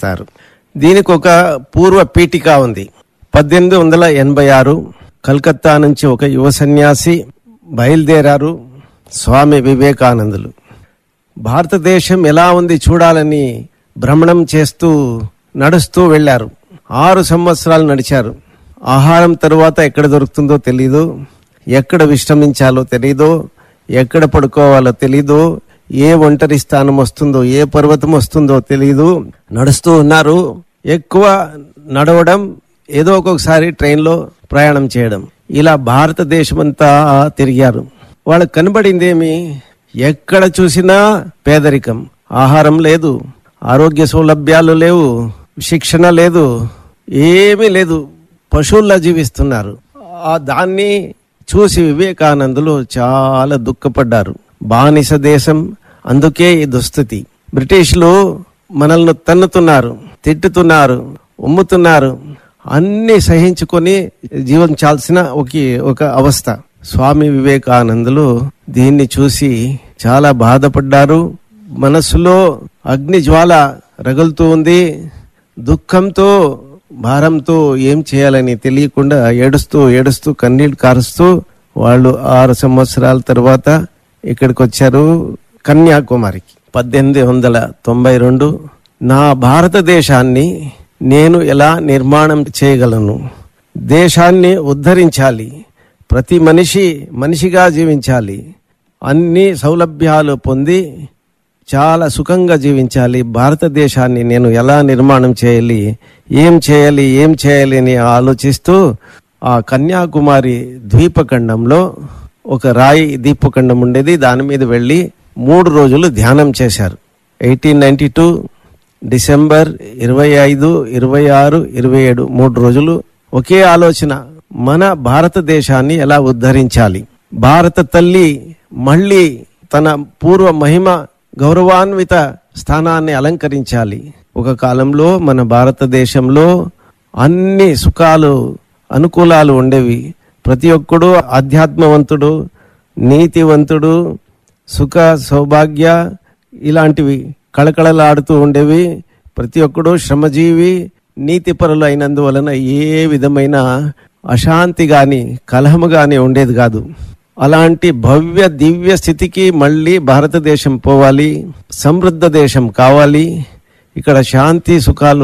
చేస్తారు దీనికి ఒక పూర్వ పీఠిక ఉంది పద్దెనిమిది వందల ఎనభై ఆరు కలకత్తా నుంచి ఒక యువ సన్యాసి బయలుదేరారు స్వామి వివేకానందులు భారతదేశం ఎలా ఉంది చూడాలని భ్రమణం చేస్తూ నడుస్తూ వెళ్ళారు ఆరు సంవత్సరాలు నడిచారు ఆహారం తరువాత ఎక్కడ దొరుకుతుందో తెలీదు ఎక్కడ విశ్రమించాలో తెలీదు ఎక్కడ పడుకోవాలో తెలీదు ఏ ఒంటరి స్థానం వస్తుందో ఏ పర్వతం వస్తుందో తెలీదు నడుస్తూ ఉన్నారు ఎక్కువ నడవడం ఏదో ఒక్కొక్కసారి ట్రైన్లో ప్రయాణం చేయడం ఇలా భారతదేశమంతా తిరిగారు వాళ్ళకి కనబడిందేమి ఎక్కడ చూసినా పేదరికం ఆహారం లేదు ఆరోగ్య సౌలభ్యాలు లేవు శిక్షణ లేదు ఏమీ లేదు పశువుల్లా జీవిస్తున్నారు ఆ దాన్ని చూసి వివేకానందులు చాలా దుఃఖపడ్డారు బానిస దేశం అందుకే ఈ దుస్థితి బ్రిటిష్లు మనల్ని తన్నుతున్నారు తిట్టుతున్నారు ఉమ్ముతున్నారు అన్ని సహించుకొని జీవించాల్సిన ఒక ఒక అవస్థ స్వామి వివేకానందులు దీన్ని చూసి చాలా బాధపడ్డారు మనసులో అగ్ని జ్వాల రగులుతూ ఉంది దుఃఖంతో భారంతో ఏం చేయాలని తెలియకుండా ఏడుస్తూ ఏడుస్తూ కన్నీళ్లు కారుస్తూ వాళ్ళు ఆరు సంవత్సరాల తర్వాత ఇక్కడికి వచ్చారు కన్యాకుమారికి పద్దెనిమిది వందల తొంభై రెండు నా భారతదేశాన్ని నేను ఎలా నిర్మాణం చేయగలను దేశాన్ని ఉద్ధరించాలి ప్రతి మనిషి మనిషిగా జీవించాలి అన్ని సౌలభ్యాలు పొంది చాలా సుఖంగా జీవించాలి భారతదేశాన్ని నేను ఎలా నిర్మాణం చేయాలి ఏం చేయాలి ఏం చేయాలి అని ఆలోచిస్తూ ఆ కన్యాకుమారి ద్వీపఖండంలో ఒక రాయి ద్వీపఖండం ఉండేది దాని మీద వెళ్ళి మూడు రోజులు ధ్యానం చేశారు ఎయిటీన్ నైన్టీ టూ డిసెంబర్ ఇరవై ఐదు ఇరవై ఆరు ఇరవై ఏడు మూడు రోజులు ఒకే ఆలోచన మన భారతదేశాన్ని ఎలా ఉద్ధరించాలి భారత తల్లి మళ్ళీ తన పూర్వ మహిమ గౌరవాన్విత స్థానాన్ని అలంకరించాలి ఒక కాలంలో మన భారతదేశంలో అన్ని సుఖాలు అనుకూలాలు ఉండేవి ప్రతి ఒక్కడు ఆధ్యాత్మవంతుడు నీతివంతుడు సుఖ సౌభాగ్య ఇలాంటివి కళకళలాడుతూ ఉండేవి ప్రతి ఒక్కడు శ్రమజీవి నీతిపరులు అయినందువలన ఏ విధమైన అశాంతి గాని కలహము గాని ఉండేది కాదు అలాంటి భవ్య దివ్య స్థితికి మళ్ళీ భారతదేశం పోవాలి సమృద్ధ దేశం కావాలి ఇక్కడ శాంతి సుఖాలు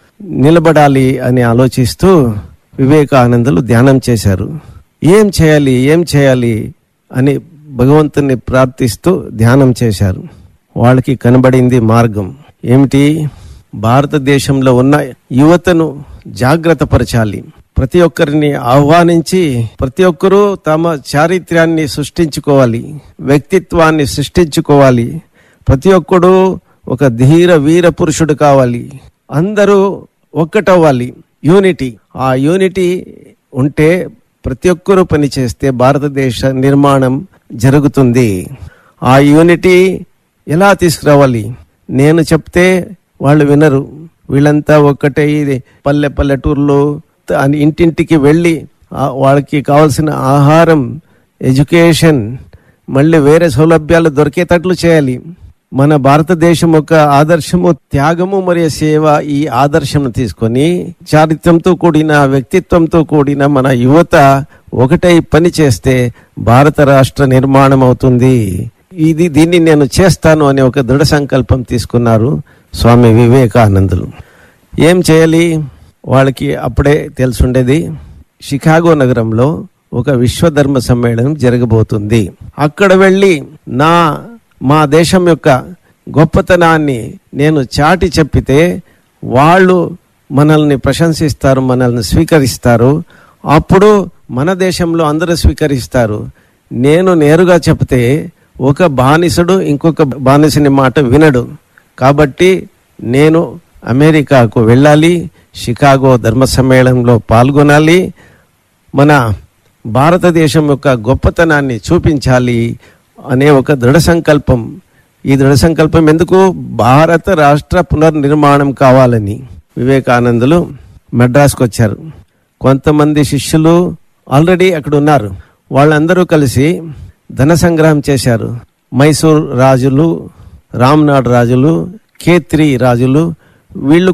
నిలబడాలి అని ఆలోచిస్తూ వివేకానందులు ధ్యానం చేశారు ఏం చేయాలి ఏం చేయాలి అని భగవంతుని ప్రార్థిస్తూ ధ్యానం చేశారు వాళ్ళకి కనబడింది మార్గం ఏమిటి భారతదేశంలో ఉన్న యువతను జాగ్రత్త పరచాలి ప్రతి ఒక్కరిని ఆహ్వానించి ప్రతి ఒక్కరూ తమ చారిత్ర్యాన్ని సృష్టించుకోవాలి వ్యక్తిత్వాన్ని సృష్టించుకోవాలి ప్రతి ఒక్కడు ఒక ధీర వీర పురుషుడు కావాలి అందరూ ఒక్కటవ్వాలి యూనిటీ ఆ యూనిటీ ఉంటే ప్రతి ఒక్కరూ పనిచేస్తే భారతదేశ నిర్మాణం జరుగుతుంది ఆ యూనిటీ ఎలా తీసుకురావాలి నేను చెప్తే వాళ్ళు వినరు వీళ్ళంతా ఒక్కటే ఇది పల్లె పల్లెటూర్లో అని ఇంటింటికి వెళ్ళి ఆ వాళ్ళకి కావాల్సిన ఆహారం ఎడ్యుకేషన్ మళ్ళీ వేరే సౌలభ్యాలు దొరికేటట్లు చేయాలి మన భారతదేశం యొక్క ఆదర్శము త్యాగము మరియు సేవ ఈ ఆదర్శం తీసుకొని చారిత్రంతో కూడిన వ్యక్తిత్వంతో కూడిన మన యువత ఒకటై పని చేస్తే భారత రాష్ట్ర నిర్మాణం అవుతుంది ఇది దీన్ని నేను చేస్తాను అనే ఒక దృఢ సంకల్పం తీసుకున్నారు స్వామి వివేకానందులు ఏం చేయాలి వాళ్ళకి అప్పుడే తెలుసుండేది షికాగో నగరంలో ఒక విశ్వధర్మ సమ్మేళనం జరగబోతుంది అక్కడ వెళ్ళి నా మా దేశం యొక్క గొప్పతనాన్ని నేను చాటి చెప్పితే వాళ్ళు మనల్ని ప్రశంసిస్తారు మనల్ని స్వీకరిస్తారు అప్పుడు మన దేశంలో అందరూ స్వీకరిస్తారు నేను నేరుగా చెప్తే ఒక బానిసడు ఇంకొక బానిసని మాట వినడు కాబట్టి నేను అమెరికాకు వెళ్ళాలి షికాగో ధర్మ సమ్మేళనంలో పాల్గొనాలి మన భారతదేశం యొక్క గొప్పతనాన్ని చూపించాలి అనే ఒక దృఢ సంకల్పం ఈ దృఢ సంకల్పం ఎందుకు భారత రాష్ట్ర పునర్నిర్మాణం కావాలని వివేకానందులు మెడ్రాస్కి వచ్చారు కొంతమంది శిష్యులు ఆల్రెడీ అక్కడ ఉన్నారు వాళ్ళందరూ కలిసి ధన సంగ్రహం చేశారు మైసూర్ రాజులు రామ్నాడ్ రాజులు ఖేత్రి రాజులు వీళ్ళు